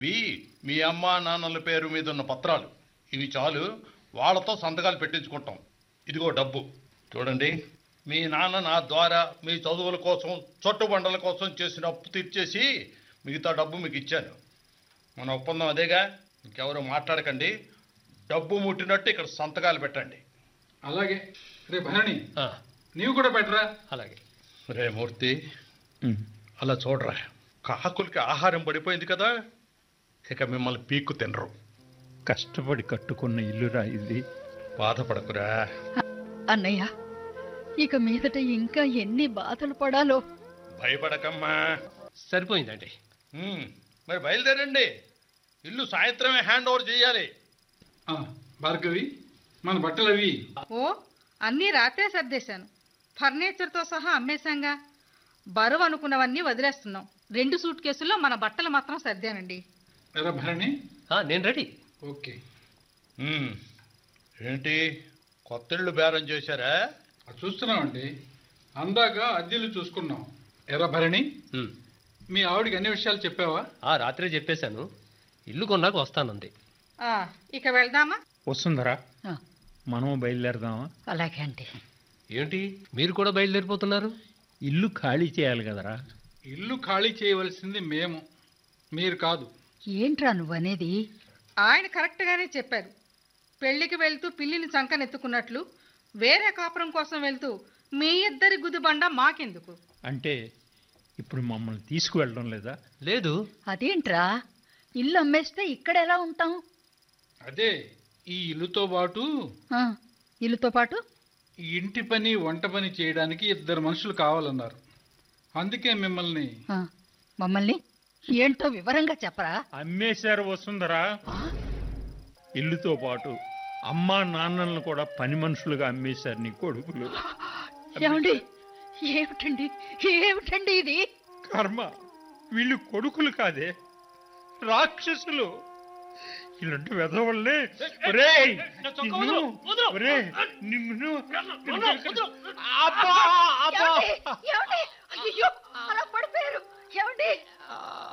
ఇవి మీ అమ్మ నాన్నల పేరు మీద ఉన్న పత్రాలు ఇవి చాలు వాళ్ళతో సంతకాలు పెట్టించుకుంటాం ఇదిగో డబ్బు చూడండి మీ నాన్న నా ద్వారా మీ చదువుల కోసం చుట్టుబండల కోసం చేసిన అప్పు తీర్చేసి మిగతా డబ్బు మీకు ఇచ్చాను మన ఒప్పందం అదేగా ఇంకెవరు మాట్లాడకండి డబ్బు ముట్టినట్టు ఇక్కడ సంతకాలు పెట్టండి అలాగే రే భరణి ఆ, నీవు కూడా పెట్టరా అలాగే రే మూర్తి అలా చూడరా కాకులకి ఆహారం పడిపోయింది కదా ఇక మిమ్మల్ని పీక్కు తినరు కష్టపడి కట్టుకున్న ఇల్లురా ఇది బాధపడకురా అన్నయ్య ఇక మీదట ఇంకా ఎన్ని బాధలు పడాలో భయపడకమ్మా సరిపోయిందండి ఉమ్, మరి బయలుదేరండి ఇల్లు సాయంత్రమే హ్యాండ్ ఓవర్ చేయాలి ఆ, భార్గవి మన బట్టలు అవి ఓ అన్నీ రాత్రే సర్దేశాను ఫర్నిచర్తో సహా అమ్మేశాంగా బరువు అనుకున్నవన్నీ వదిలేస్తున్నాం రెండు సూట్ కేసుల్లో మన బట్టలు మాత్రం సర్దానండి ఎరా భరణి ఆ, నేను రెడీ ఓకే ఉమ్, ఏంటి కొత్త ఇళ్ళు బేరం చేశారా అది చూస్తున్నామండి అందాక అద్దెలు చూసుకున్నాం ఎరా భరణి ఉమ్. మీ ఆవిడకి అన్ని విషయాలు చెప్పావా ఆ రాత్రే చెప్పేశాను ఇల్లు కొన్నాక వస్తానంది ఆ, ఇక వెళ్దామా వస్తుందరా ఆ, మనం బయలుదేరదామా అలాగే అండి ఏంటి మీరు కూడా బయలుదేరిపోతున్నారు ఇల్లు ఖాళీ చేయాలి కదరా ఇల్లు ఖాళీ చేయవలసింది మేము మీరు కాదు ఏంట్రా నువ్వనేది ఆయన కరెక్ట్గానే చెప్పారు పెళ్లికి వెళ్తూ పిల్లిని చంకనెత్తుకున్నట్లు వేరే కాపురం కోసం వెళ్తూ మీ ఇద్దరి గుదిబండ మాకెందుకు అంటే ఇప్పుడు మమ్మల్ని తీసుకువెళ్ళడం లేదా లేదు అదేంట్రా ఇల్లు అమ్మేస్తే ఇక్కడ ఎలా ఉంటాం అదే ఈ ఇల్లుతో పాటు ఆ, ఇల్లుతో పాటు ఈ ఇంటి పని వంట పని చేయడానికి ఇద్దరు మనుషులు కావాలన్నారు అందుకే మిమ్మల్ని ఆ, మమ్మల్ని ఏంటో వివరంగా చెప్పరా అమ్మేశారు వస్తుందరా ఆ, ఇల్లుతో పాటు అమ్మా నాన్నలను కూడా పని మనుషులుగా అమ్మేశారు నీ కొడుకులు ఏమండి ఏమిటండి ఏమిటండి ఇది కర్మ వీళ్ళు కొడుకులు కాదే రాక్షసులు ఇలాంటి వెధవల్లే ఒరేయ్, నిన్ను, ఒరేయ్, నిన్ను, ఏమండి? ఏమండి? అయ్యయ్యో, అలా పడిపోయారు ఏమండి